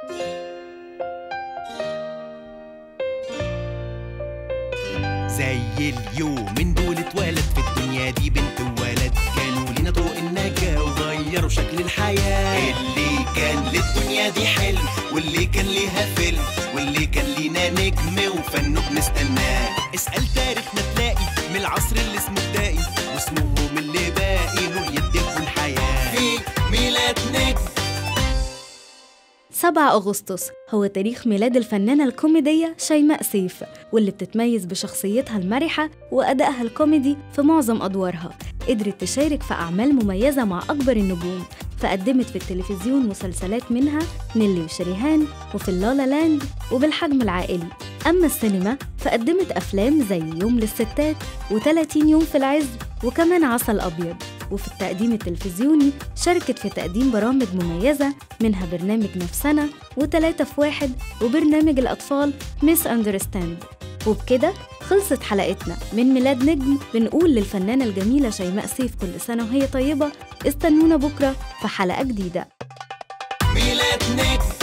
زي اليوم من دول اتولد في الدنيا دي بنت وولد كانوا لينا طرق النجاة وغيروا شكل الحياة اللي كان للدنيا دي حلم واللي كان ليها فيلم واللي كان لينا نجم وفنه بنستناه اسأل تاريخنا تلاقي من العصر اللي اسمه بدائي واسمهم اللي باقي نور يديكوا الحياة في ميلاد نجم 7 أغسطس هو تاريخ ميلاد الفنانة الكوميدية شيماء سيف واللي بتتميز بشخصيتها المرحة وأدائها الكوميدي في معظم أدوارها قدرت تشارك في أعمال مميزة مع أكبر النجوم فقدمت في التلفزيون مسلسلات منها نيلي وشريهان وفي اللالا لاند وبالحجم العائلي أما السينما فقدمت أفلام زي يوم للستات و30 يوم في العز وكمان عسل أبيض وفي التقديم التلفزيوني شاركت في تقديم برامج مميزة منها برنامج نفسنا وتلاتة في واحد وبرنامج الأطفال ميس أندرستاند وبكده خلصت حلقتنا من ميلاد نجم بنقول للفنانة الجميلة شيماء سيف كل سنة وهي طيبة استنونا بكرة في حلقة جديدة ميلاد نجم